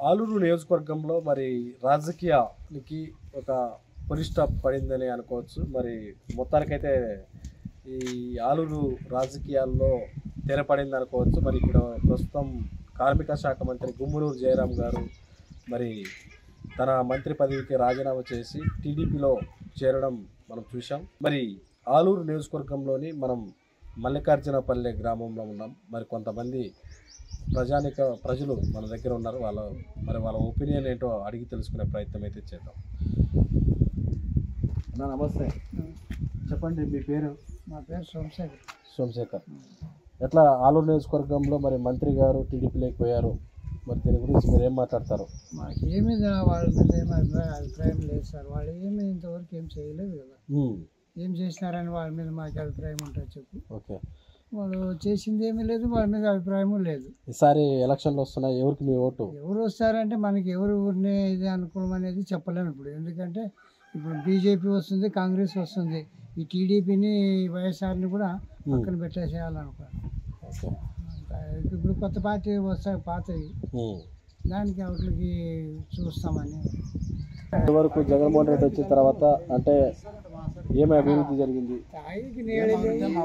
ఆలూరు నియోజకవర్గంలో మరి రాజకీయానికి ఒక పులిస్ట పడిందని అనుకోవచ్చు మరి మొత్తానికైతే ఈ ఆలూరు రాజకీయాల్లో తెరపడింది అనుకోవచ్చు మరి ఇక్కడ ప్రస్తుతం కార్మిక శాఖ మంత్రి గుమ్మనూరు జయరాం గారు మరి తన మంత్రి పదవికి రాజీనామా చేసి టీడీపీలో చేరడం మనం చూసాం మరి ఆలూరు నియోజకవర్గంలోని మనం మల్లికార్జునపల్లె గ్రామంలో ఉన్నాం మరి కొంతమంది ప్రజానిక ప్రజలు మన దగ్గర ఉన్నారు వాళ్ళ మరి వాళ్ళ ఒపీనియన్ ఏంటో అడిగి తెలుసుకునే ప్రయత్నం అయితే చేద్దాం అన్న నమస్తే చెప్పండి మీ పేరు మా పేరు సోమశేఖర్ సోమశేఖర్ ఎట్లా ఆలూరు నియోజకవర్గంలో మరి మంత్రి గారు టీడీపీలోకి పోయారు మరి దీని గురించి మీరు ఏం మాట్లాడతారు మాకు ఏమి వాళ్ళ మీద ఏమి అభిప్రాయం అభిప్రాయం లేదు సార్ వాళ్ళు ఏమి ఇంతవరకు ఏం చేయలేదు కదా ఏం చేసినారని వాళ్ళ మీద మాకు అభిప్రాయం ఉంటుంది చెప్పు ఓకే వాళ్ళు చేసింది ఏమీ లేదు వాళ్ళ మీద అభిప్రాయం లేదు ఈసారి ఎలక్షన్లు వస్తున్నాయి ఎవరికి మీ ఓటు ఎవరు వస్తారంటే మనకి ఎవరు ఊరినే ఇది అనుకూలం అనేది చెప్పలేము ఇప్పుడు ఎందుకంటే ఇప్పుడు బీజేపీ వస్తుంది కాంగ్రెస్ వస్తుంది ఈ టీడీపీని వైఎస్ఆర్ని కూడా పక్కన పెట్టేసేయాలనుకో ఓకే ఇప్పుడు కొత్త పార్టీ వస్తాయి పాతవి ఉమ్. దానికి వాటికి చూస్తామని ఇంతవరకు జగన్మోహన్ రెడ్డి వచ్చిన తర్వాత అంటే ఏమి అభివృద్ధి జరిగింది తాయికి నీళ్ళు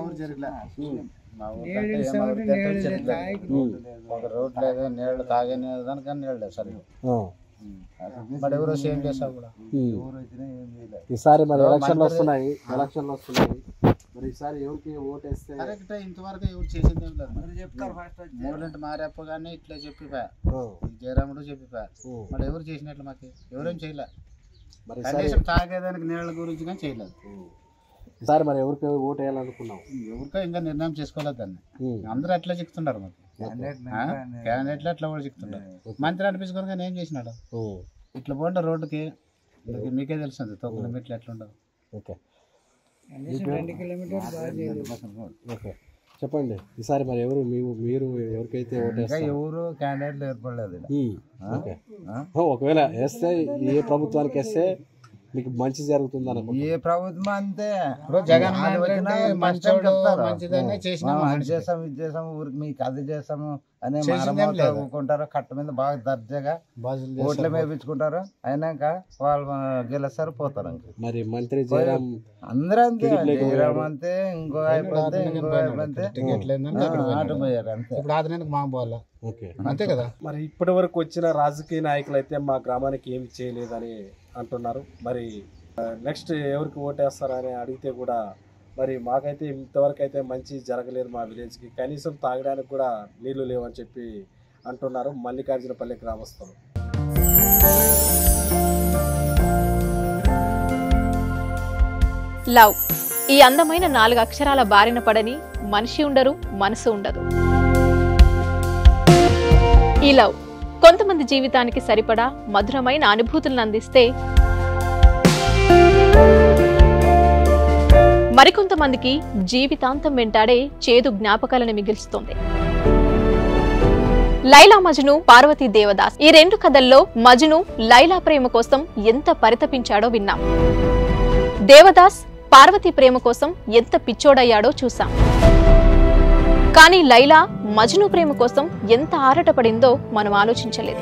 నీళ్ళు ఇస్తామంటే నీళ్ళు లేదు. తాయికి ఉమ్. ఒక రోడ్ లేదు నీళ్ళు తాగే దానికన్నా నీళ్ళు లేదు సరిగ్గా ఆ. మరి ఎవరో సేమ్ చేస్తావు కూడా ఉమ్. ఈసారి మరి ఎలక్షన్లు వస్తున్నాయి ఎలక్షన్లు వస్తున్నాయి మరి ఈసారి ఎవరికి ఓటేస్తే కరెక్ట్ ఇంతవరకు ఎవరు చేసింది ఏం లేదు మూడింటి మారేప్ప కానీ ఇట్లా చెప్పిపా ఆ. ఈ జయరాముడు చెప్పిపా ఉమ్. మరి ఎవరు చేసినట్లు మాకు ఎవరేం చేయలే మరి ఈసారి కనీసం తాగేదానికి నీళ్ళ గురించి కానీ చేయలేదు ఉమ్. ఈసారి మరి ఎవరికి ఓటు వేయాలనుకున్నాం ఎవరికో ఇంకా నిర్ణయం చేసుకోలేదు దాన్ని ఉమ్. అందరూ అట్లా చెప్తున్నారు మాకు క్యాండిడేట్లు అట్లా కూడా చెప్తున్నారు మంత్రి అనిపించుకొని కానీ ఏం చేసినాడు ఉమ్. ఇట్లా పోండి రోడ్డుకి ఇది మీకే తెలుస్తుంది తొక్కుల మెట్లు ఎట్లా ఉండదు ఓకే కనీసం రెండు కిలోమీటర్లు బాగా చేయలేదు ఓకే చెప్పండి ఈసారి మరి ఎవరు మీరు మీరు ఎవరికైతే ఓటేస్తారు ఎవరు క్యాండిడేట్లు ఏర్పడలేదు ఈడ. ఉమ్. ఓకే ఓ, ఒకవేళ వేస్తే ఏ ప్రభుత్వానికి వేస్తే మీకు మంచి జరుగుతుంది అనుకో ఏ ప్రభుత్వం అంతే ఇప్పుడు జగన్ వాళ్ళు మోహన్ వచ్చినా రెడ్డి మంచోడు మంచోడు, మంచిదనే మంచిదనే చేసినాం అది మనిషి. చేస్తాం ఇది చేస్తాం ఊరికి మీకు అది చేస్తాము అనే చేసిందేం మారమోత లేదు. ఊరుకుంటారు కట్ట మీద బాగా దర్జాగా బాజులు ఓట్లు చేస్తారు. మేపించుకుంటారు అయినాక వాళ్ళు గెలుస్తారు పోతారు ఇంక మరి మంత్రి జయరాం అందరూ అంతే టీడీపీలోకి జయరాం పోయాడు. అంతే ఇంకో అయిపోతే ఇంకో అయిపోతే టికెట్ లేదని అక్కడ ఆట పోయారు అంతే ఇప్పుడు ఆదరణకు మా పోవాలా ఓకే అంతే కదా మరి ఇప్పటి వరకు వచ్చిన రాజకీయ నాయకులు అయితే మా గ్రామానికి ఏమి చేయలేదని అంటున్నారు మరి నెక్స్ట్ ఎవరికి ఓటేస్తారని అడిగితే కూడా మరి మాకైతే ఇంతవరకు అయితే మంచి జరగలేదు మా విలేజ్కి కనీసం తాగడానికి కూడా నీళ్లు లేవని చెప్పి అంటున్నారు మల్లికార్జునపల్లి గ్రామస్తులు లవ్ ఈ అందమైన నాలుగు అక్షరాల బారిన పడని మనిషి ఉండరు మనసు ఉండదు ఈ లవ్ కొంతమంది జీవితానికి సరిపడా మధురమైన అనుభూతులను అందిస్తే మరికొంతమందికి జీవితాంతం వెంటాడే చేదు జ్ఞాపకాలను మిగిల్చుతోంది లైలా మజ్ను పార్వతీ దేవదాస్ ఈ రెండు కథల్లో మజ్ను లైలా ప్రేమ కోసం ఎంత పరితపించాడో విన్నాం దేవదాస్ పార్వతి ప్రేమ కోసం ఎంత పిచ్చోడయ్యాడో చూసాం కానీ లైలా మజ్ను ప్రేమ కోసం ఎంత ఆరాటపడిందో మనం ఆలోచించలేదు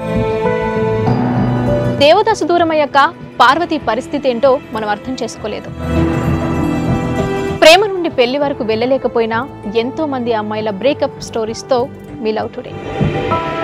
దేవదాసు దూరమయ్యాక పార్వతి పరిస్థితి ఏంటో మనం అర్థం చేసుకోలేదు ప్రేమ నుండి పెళ్లి వరకు వెళ్ళలేకపోయినా ఎంతో మంది అమ్మాయిల బ్రేకప్ స్టోరీస్తో మీ లవ్ టుడే